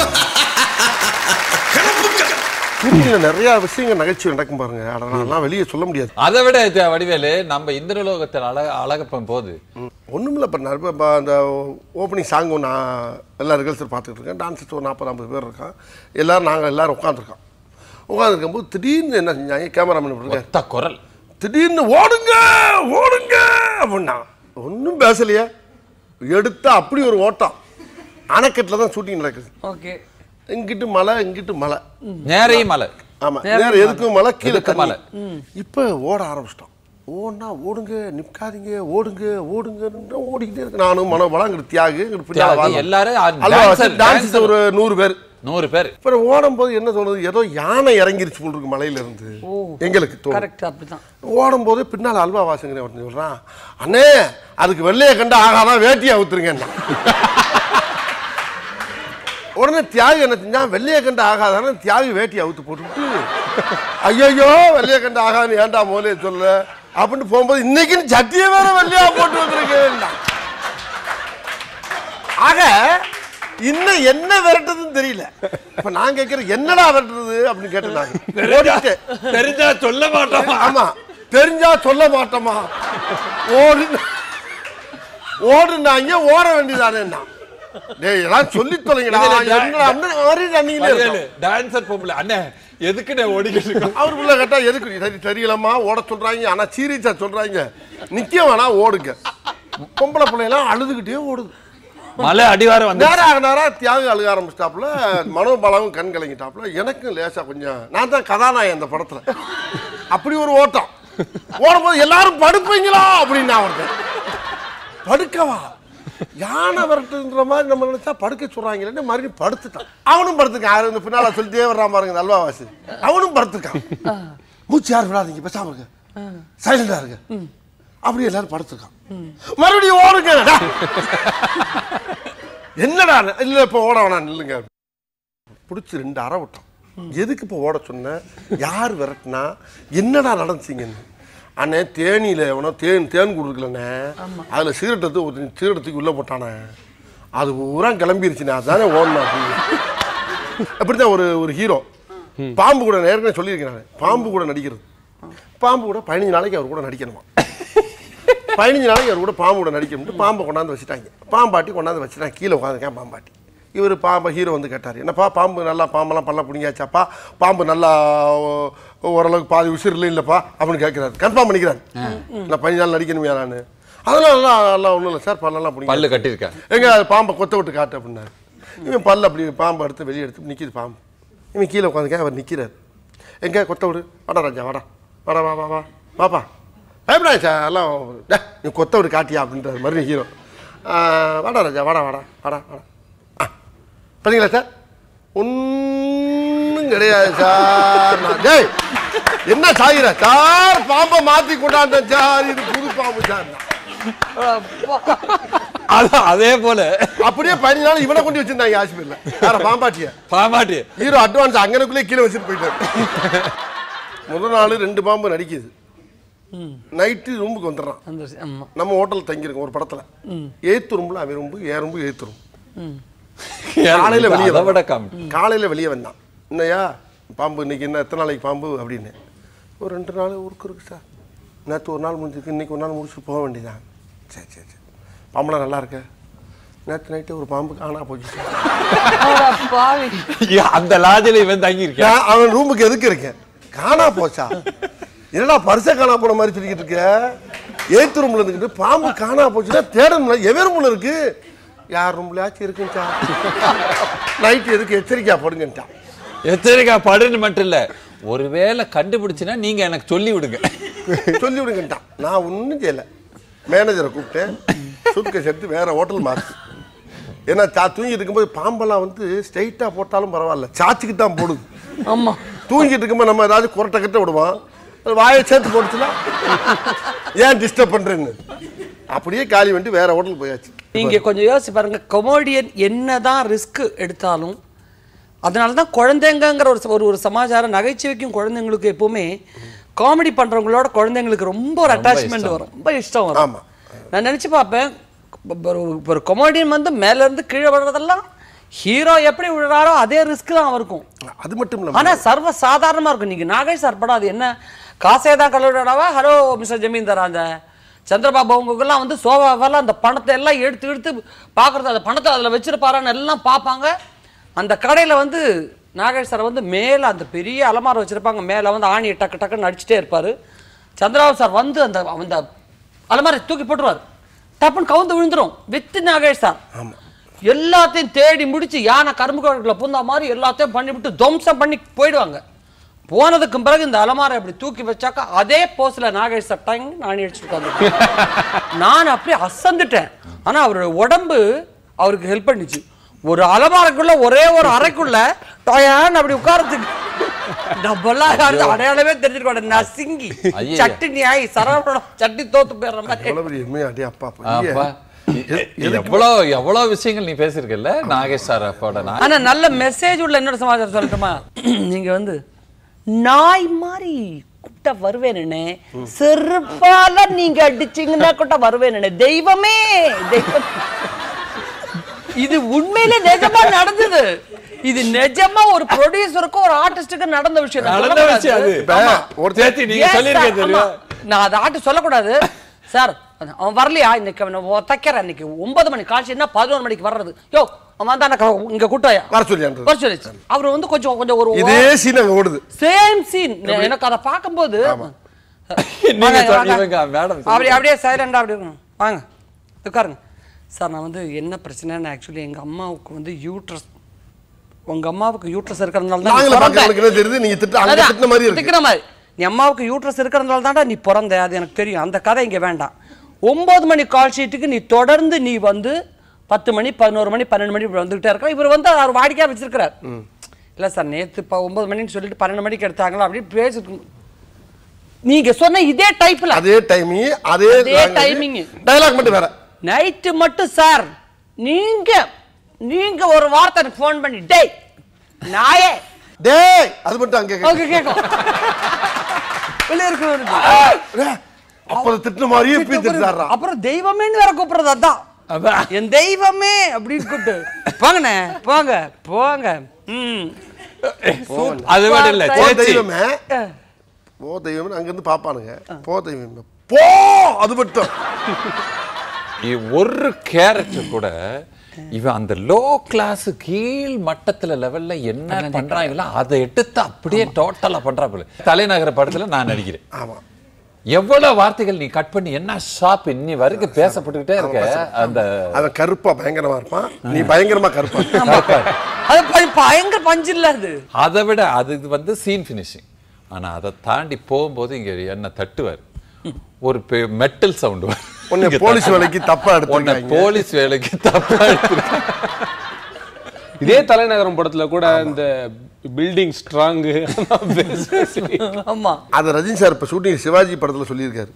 ஷூட்டிங்ல நிறைய விஷயங்கள் நகைச்சுவை நடக்கும் பாருங்க அதெல்லாம் வெளியே சொல்ல முடியாது அதை விட இது வடிவேலு நம்ம இந்திரலோகத்தில் அழக அழகப்பன் போது ஒன்றுமில்ல இப்போ நான் இப்போ அந்த ஓப்பனிங் சாங் நான் எல்லா ரிகல்சல் பார்த்துட்டு இருக்கேன் டான்ஸர்ஸ் ஒரு நாற்பது ஐம்பது பேர் இருக்கான் எல்லாரும் நாங்கள் எல்லாரும் உட்காந்துருக்கோம் உட்காந்துருக்கும்போது திடீர்னு என்ன செஞ்சாங்க கேமராமேன் இருக்கார் ஒத்த குரல் திடீர்னு ஓடுங்க ஓடுங்க அப்படின்னா ஒன்றும் பேசலையே எடுத்தா அப்படி ஒரு ஓட்டம் அணைக்கட்டில் தான் ஷூட்டிங் நடக்குது ஓகே இங்கிட்டு மலை இங்கிட்டு மலை நேரையும் மலை ஆமா நேரம் எதுக்கும் மலை கீழே எதுக்கும் மலை மலை. இப்போ ஓட ஆரம்பிச்சிட்டோம் ஓடுனா ஓடுங்க நிற்காதீங்க ஓடுங்க ஓடுங்க ஓடிக்கிட்டே இருக்கு நானும் மனோபலம் இங்கிட்டு தியாகு இங்கிட்டு பின்னால தியாகு, வாங்க. எல்லாரும் ஆ- அல்லவா, dancer, டான்ஸ் dancer. ஒரு நூறு பேர் நூறு பேர் அப்புறம் ஓடும்போது என்ன தோணுது ஏதோ யானை இறங்கிருச்சு போல் இருக்கு மலையில இருந்து எங்களுக்கு தோணும் கரெக்ட் அப்படிதான் ஓடும்போது பின்னால் அல்வா வாசங்கிற ஒருத்தன் சொல்றான் அண்ணே அதுக்கு வெள்ளையை கண்டு ஆகாதான் வேட்டியை அவுத்துருங்க உடனே தியாகி என்ன செஞ்சான் வெள்ளையை கண்டு ஆகாதான தியாகி வேட்டி அவுத்து போட்டுவிட்டு ஐயோ வெள்ளையை கண்டு ஆகாதுன்னு ஏன்டா மோலே சொல்ல அப்படின்னு போகும்போது இன்னைக்குன்னு சட்டியை வேற வெள்ளையா போட்டு வந்திருக்கேன் ஆக இன்னும் என்ன விரட்டுதுன்னு தெரியல இப்ப நான் கேட்கிறேன் என்னடா விரட்டுறது அப்படின்னு கேட்டேன் நான் ஓடிட்டேன் தெரிஞ்சா சொல்ல மாட்டோம் ஆமா தெரிஞ்சா சொல்ல மாட்டோமா ஓடு ஓடுனாங்க ஓட வேண்டியதானே டேய் எல்லாம் சொல்லி தொலைங்கடா இதுல டா- என்னடா அப்படின்னு மாதிரி ரன்னிங்ல இருக்கோம் டான்சர் பொம்பளை அண்ணே எதுக்கு நான் ஓடிக்கிட்டு இருக்கோம் அவர் உள்ள கேட்டா எதுக்கு சரி தெரியலம்மா ஓட சொல்றாங்க ஆனா சீரியஸா சொல்றாங்க நிக்க வேணா ஓடுங்க பொம்பளை பிள்ளைலாம் அழுதுகிட்டே ஓடுது மலை அடிவாரம் வந்து நேரம் ஆக நேரம் தியாகம் அழுக ஆரம்பிச்சிட்டாப்புல மனோபலமும் கண் கலங்கிட்டாப்புல எனக்கும் லேசா கொஞ்சம் நான் தான் கதாநாயகன் அந்த படத்துல அப்படி ஒரு ஓட்டம் ஓடும்போது எல்லாரும் படுப்பீங்களா அப்படின்னு நான் ஒருத்தன் படுக்கவா யானை விரட்டுன்ற மாதிரி நம்ம நினைச்சா படுக்க சொல்றாங்களேன்னு மறுபடியும் படுத்துட்டான் அவனும் படுத்துக்கான் யாரும் இந்த பின்னால சொல்லிட்டே வர்றான் பாருங்க நல்வாவாசி அவனும் படுத்துக்கான் மூச்சு யார் விடாதீங்க பேசாம இருங்க சைலண்டா இருங்க அப்படி எல்லாரும் படுத்துருக்கான் மறுபடியும் ஓடுங்க டா. என்னடா இல்ல இப்ப ஓட வேணாம் நில்லுங்க பிடிச்சி ரெண்டு அறை விட்டோம் எதுக்கு இப்போ ஓட சொன்ன யார் விரட்டினா என்னடா நடந்துச்சிங்கன்னு அண்ணே தேனியில் எவனோ தேன் தேன் கொடுக்கலண்ணே அதில் சிகரெட் எடுத்து ஒரு சிகரெட் தூக்கி உள்ளே போட்டானே அது பூரா கிளம்பிருச்சுண்ணே அதுதானே ஓடணும் அப்படின்னு அப்படித்தான் ஒரு ஒரு ஹீரோ பாம்பு கூட நான் ஏற்கனவே சொல்லியிருக்கேன் நான் பாம்பு கூட நடிக்கிறது பாம்பு கூட பதினஞ்சு நாளைக்கு அவர் கூட நடிக்கணுமா பதினஞ்சு நாளைக்கு அவர் கூட பாம்பு கூட நடிக்கணும்ட்டு பாம்பை கொண்டாந்து வச்சுட்டாங்க பாம்பாட்டி கொண்டாந்து வச்சுட்டாங்க கீழே உட்காந்துருக்கேன் பாம்பாட்டி இவர் பாம்பை ஹீரோ வந்து கேட்டார் என்னப்பா பாம்பு நல்லா பாம்பெல்லாம் பல்ல பிடிங்காச்சாப்பா பாம்பு நல்லா ஓ- ஓரளவுக்கு பாதி உசிரில் இல்லைப்பா அப்படின்னு கேட்குறாரு கன்ஃபார்ம் பண்ணிக்கிறாரு நான் பதினஞ்சு நாள் நடிக்கணுமையா நான் அதெல்லாம் நல்லா நல்லா ஒன்றும் இல்லை சார் பல்லெல்லாம் பிடிங்க பல்லு கட்டியிருக்கேன் எங்க அது பாம்பை கொத்த விட்டு காட்டு அப்படின்னாரு இவன் பல்ல அப்படி பாம்பை எடுத்து வெளியே எடுத்து நிற்கிது பாம்பு இவன் கீழே உட்காந்துக்க அவர் நிற்கிறார் எங்க கொத்த விடு வாடா ராஜா வாடா வாடா வா வா வா வாப்பா பயப்படாது சார் எல்லாம் டே, நீ கொத்த விடு காட்டியா அப்படின்றாரு மறுபடியும் ஹீரோ வாடா ராஜா வாடா வாடா வாடா வாடா ஆ பார்த்தீங்களா சார் ஒன்றும் கிடையாது சார் நான் டேய் என்ன சாயிர சார் பாம்பை மாற்றி கொண்டாந்தேன் சார் இது புது பாம்பு சார் அதான் அதே போல அப்படியே பதினஞ்சு நாள் இவனை கொண்டு வச்சிருந்தாங்க ஆஸ்பத்திரியில் வேற பாம்பாட்டிய பாமாட்டி ஹீரோ அட்வான்ஸ் அங்கனக்குள்ளே கீழே வச்சுட்டு போயிட்டாரு முதல் நாள் ரெண்டு பாம்பு நடிக்குது நைட்டு ரூமுக்கு வந்துடுறான் அந்த ஆமா நம்ம ஹோட்டல் தங்கியிருக்கோம் ஒரு படத்துல ஏத்து ரூம்ல அவன் ரூம்பு ஏ ரூம்பு ஏத்து ரூம் காலையில வெளியே அதை விட வந்தான். காமெடி காலையில வெளியே வந்தான் என்னையா பாம்பு இன்னைக்கு என்ன எத்தனை நாளைக்கு பாம்பு அப்படின்னு ஒரு ரெண்டு நாள் ஊருக்கு இருக்கு சார் நேற்று ஒரு நாள் முடிஞ்சிருக்கு இன்னைக்கு ஒரு நாள் முடிச்சுட்டு போக வேண்டியதான் சரி சரி சரி பாம்பெல்லாம் நல்லா இருக்கு நேற்று நைட்டு ஒரு பாம்பு காணா போச்சு சார் அட பாவி அந்த லாஜில இவன் தங்கி இருக்கேன் நான் அவன் ரூமுக்கு எதுக்கு இருக்கேன் காணா போச்சா என்னடா பரிசை காணா போன மாதிரி சொல்லிக்கிட்டு இருக்க ஏத்து ரூம்ல இருந்துக்கிட்டு பாம்பு காணா போச்சுன்னா தேடணும்ல எவன் ரூம்ல இருக்கு யார் ரூம்லயாச்சும் இருக்குங்க நைட்டு எதுக்கு எச்சரிக்கையா படுங்கன்ட்டான் எச்சரிக்கா படுன்னு மட்டும் இல்ல ஒருவேளை கண்டுபிடிச்சுன்னா நீங்க எனக்கு சொல்லி விடுங்க சொல்லி விடுங்கன்ட்டான் நான் ஒன்றும் செய்யல மேனேஜரை கூப்பிட்டேன் சூட்கேஸ் எடுத்து வேற ஹோட்டல் மாத்து ஏன்னா தா தூங்கிட்டு இருக்கும்போது பாம்பெல்லாம் வந்து ஸ்ட்ரைட்டாக போட்டாலும் பரவாயில்ல சாச்சுக்கு தான் போடுது ஆமா தூங்கிட்டு இருக்கும்போது நம்ம ஏதாவது குரட்டை கட்ட விடுவோம் அது வாயை சேர்த்து போட்டுச்சுன்னா ஏன் டிஸ்டர்ப் பண்றேன்னு அப்படியே காலி பண்ணிட்டு வேற ஹோட்டல் போயாச்சு நீங்க கொஞ்சம் யோசிச்சு பாருங்க கொமோடியன் என்னதான் ரிஸ்க் எடுத்தாலும் அதனால தான் குழந்தைங்கங்கிற ஒரு ஒரு ஒரு சமாச்சாரம் நகைச்சுவைக்கும் குழந்தைங்களுக்கு எப்பவுமே காமெடி பண்றவங்களோட குழந்தைங்களுக்கு ரொம்ப ஒரு அட்டாச்மெண்ட் வரும் ரொம்ப இஷ்டம் வரும் ஆமா. நான் நினைச்சு பார்ப்பேன் இப்ப ஒரு ஒரு கொமோடியன் வந்து மேல இருந்து கீழே வர்றதெல்லாம் ஹீரோ எப்படி விழுறாரோ அதே ரிஸ்க் தான் அவருக்கும் அது மட்டும் இல்லாம ஆனா சர்வ சாதாரணமா இருக்கும் நீங்க நாகேஷ் சார் படம் அது என்ன காசே தான் கழுவிடாவா ஹலோ மிஸ்டர் ஜமீன்தார் அந்த சந்திரபாபு அவங்களுக்கெல்லாம் வந்து சோபாவெல்லாம் அந்த பணத்தை எல்லாம் எடுத்து எடுத்து பார்க்கறது அந்த பணத்தை அதில் வச்சிருப்பாரான்னு எல்லாம் பார்ப்பாங்க அந்த கடையில் வந்து நாகேஷ் சார் வந்து மேலே அந்த பெரிய அலமாரம் வச்சிருப்பாங்க மேலே வந்து ஆணியை டக்கு டக்குன்னு அடிச்சுட்டே இருப்பாரு சந்திரபாபு சார் வந்து அந்த அந்த அலமாரை தூக்கி போட்டுருவார் டப்புன்னு கவுந்து விழுந்துரும் வித்து நாகேஷ் சார் ஆமா எல்லாத்தையும் தேடி முடிச்சு யானை கரும்பு கழுகுல பூந்தா மாதிரி எல்லாத்தையும் பண்ணிவிட்டு துவம்சம் பண்ணி போயிடுவாங்க போனதுக்கு பிறகு இந்த அலமாரை அப்படி தூக்கி வச்சாக்கா அதே போஸ்ல நாகேஷ் சட்டாங்க நானே அடிச்சுட்டு நான் அப்படியே அசந்துட்டேன் ஆனா அவரோட உடம்பு அவருக்கு ஹெல்ப் பண்ணிச்சு ஒரு அலமாரைக்குள்ள ஒரே ஒரு அறைக்குள்ள டயான் அப்படி உட்காரத்துக்கு டப்பெல்லாம் யாரும் அடையாளமே தெரிஞ்சிருக்க நசுங்கி ஐயையே. சட்டினி ஆகி சரவணம் சட்டி தோத்து போயிடுற மாதிரி எவ்வளவு பெரிய எம்மையா அடே அப்பா அப்பா எவ்வளோ எவ்வளோ விஷயங்கள் நீ பேசியிருக்கல்ல நாகேஷ் சார் அப்போட நான் ஆனா நல்ல மெசேஜ் உள்ள என்னோட சமாச்சாரம் சொல்லட்டுமா நீங்க வந்து நாய் மாதிரி கூட்ட வருவேனே செருப்பால நீங்க அடிச்சீங்கன்னா கூட வருவேனே தெய்வமே தெய்வம் இது உண்மையிலே நிஜமா நடந்தது இது நிஜமா ஒரு ப்ரொடியூசருக்கும் ஒரு ஆர்டிஸ்டுக்கும் நடந்த விஷயம் நான் நடந்த சொல்லக்கூடாது. விஷயம் அது. இப்ப ஆமா. ஒரு சேர்த்து நீங்க Yes, சொல்லியிருக்கேன் sir. தெரியுமா ஆமா. நான் அதை ஆட்டு சொல்லக்கூடாது சார் அவன் வரலையா இன்னைக்கு அவனை தைக்கிறேன் இன்னைக்கு ஒன்பது மணி காட்சி என்ன பதினோரு மணிக்கு வர்றது யோ அவன் வந்தா எனக்கு இங்க கூட்டாயா வர சொல்லியான்றது வர சொல்லிச்சு அவர் வந்து கொஞ்சம் கொஞ்சம் ஒரு இதே சீன் அங்க ஓடுது சேம் சீன் எனக்கு அதை பார்க்கும்போது நீங்க வாங்க, சொல்- வாங்க. இவங்க மேடம் அப்படி அப்படியே சைலண்டா அப்படி இருக்கணும் வாங்க உட்காருங்க சார் நான் வந்து என்ன பிரச்சனைன்னு ஆக்சுவலி எங்க அம்மாவுக்கு வந்து யூட்ரஸ் உங்க அம்மாவுக்கு யூட்ரஸ் இருக்கிறதுனால தான் நீ நாங்கள பிறந்த. பாக்கிறவங்களுக்கு என்ன தெரியுது நீங்க திட்ட அங்க அதான், திட்டின மாதிரி இருக்கு திட்டுற மாதிரி நீ அம்மாவுக்கு யூட்ரஸ் இருக்கிறதுனால தான்டா நீ பிறந்த அது எனக்கு தெரியும் அந்த கதை இங்க வேண்டாம் ஒன்பது மணி கால் ஷீட்டுக்கு நீ தொடர்ந்து நீ வந்து பத்து மணி பதினோரு மணி பன்னெண்டு மணி இப்படி வந்துகிட்டே இருக்க இவர் வந்து அவர் வாடிக்கையா வச்சிருக்கிறார் இல்ல சார் நேத்து இப்போ ஒன்பது மணின்னு சொல்லிட்டு பன்னெண்டு மணிக்கு எடுத்தாங்களா அப்படி பேசிட்டு நீங்க சொன்ன இதே டைப்ல அதே டைமிங் அதே அதே timing. டயலாக் மட்டும் வேற நைட்டு மட்டும் சார் நீங்க நீங்க ஒரு வார்த்தை எனக்கு ஃபோன் பண்ணி டேய் நாயே டேய் அது மட்டும் அங்க கேக்குது. ஓகே கேட்கும் வெளியே இருக்கிறவருக்கு டேய், அப்ப அதை திட்டின மாதிரியே இப்படி திட்டுறாரா அப்புறம் தெய்வமேன்னு வேற கூப்பிடுறது அதான் அதான். என் தெய்வமே அப்படின்னு கூப்பிட்டு போங்கண்ணே போங்க போங்க ம் அது விட இல்ல போ சேச்சி தெய்வமே போ தெய்வமே அங்க இருந்து பாப்பானுங்க போ தெய்வமே போ அது மட்டும் இ- ஒரு கேரக்டர் கூட இவன் அந்த லோ கிளாஸ் கீழ் மட்டத்துல லெவல்ல என்ன பண்றாங்களோ அதை எடுத்து அப்படியே டோட்டலா பண்றாப்புல தலைநகர படத்துல நான் நடிக்கிறேன் ஆமா எவ்வளவு வார்த்தைகள் நீ கட் பண்ணி என்ன ஷாப் இன்னி வரைக்கும் பேசப்பட்டுக்கிட்டே இருக்க அந்த அவன் கருப்பா பயங்கரமா இருப்பான் நீ பயங்கரமா கருப்பா இருப்ப. அது ப- பயங்கர பஞ்சு இல்ல அது அதை விட அது இது வந்து சீன் ஃபினிஷிங் ஆனா அதை தாண்டி போகும்போது இங்க என்ன தட்டுவார் ஒரு மெட்டல் சவுண்ட் வரும் உன்னை போலீஸ் வேலைக்கு தப்பா உன்னை எடுத்துருக்காங்க போலீஸ் வேலைக்கு தப்பா எடுத்திருக்காங்க. இதே தலைநகரம் படத்துல கூட இந்த பில்டிங் ஸ்ட்ராங்கு ஆமா அது ரஜினி சார் இப்ப ஷூட்டிங் சிவாஜி படத்துல சொல்லியிருக்காரு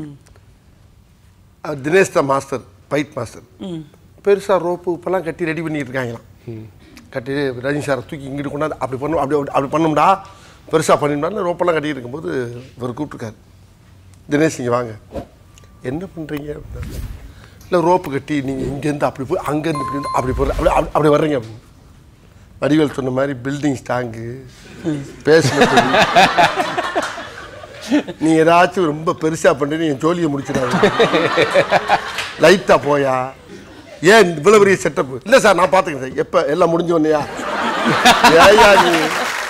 அவர் தினேஷ் தான் மாஸ்டர் ஃபைட் மாஸ்டர் பெருசா ரோப்பு இப்பெல்லாம் கட்டி ரெடி பண்ணிட்டு இருக்காங்களாம் கட்டி ரஜினி சாரை தூக்கி இங்கிட்டு கொண்டாந்து அப்படி பண்ணும் அப்படி அப்படி- அப்படி பண்ணும்டா பெருசா பண்ணிடா ரோப்பெல்லாம் கட்டிட்டு இருக்கும்போது இவர் கூப்பிட்டுருக்காரு தினேஷ் இங்கே வாங்க என்ன பண்ணுறீங்க அப்படின்னா இல்லை ரோப்பு கட்டி நீங்கள் இங்கேருந்து அப்படி போய் அங்கேருந்து இப்படி வந்து அப்படி போகிற அப்படி அப்படி- அப்படி வர்றீங்க அப்படின்னு வடிவேல் சொன்ன மாதிரி பில்டிங் ஸ்டாங்கு பேசுனது நீ ஏதாச்சும் ரொம்ப பெருசா பண்ணி நீ ஜோலியை முடிச்சிடாது லைட்டா போயா ஏன் இவ்வளவு பெரிய செட்டப் இல்ல சார் நான் பாத்துக்கிறேன் சார் எப்ப எல்லாம் முடிஞ்ச உடனேயா ஏயா நீ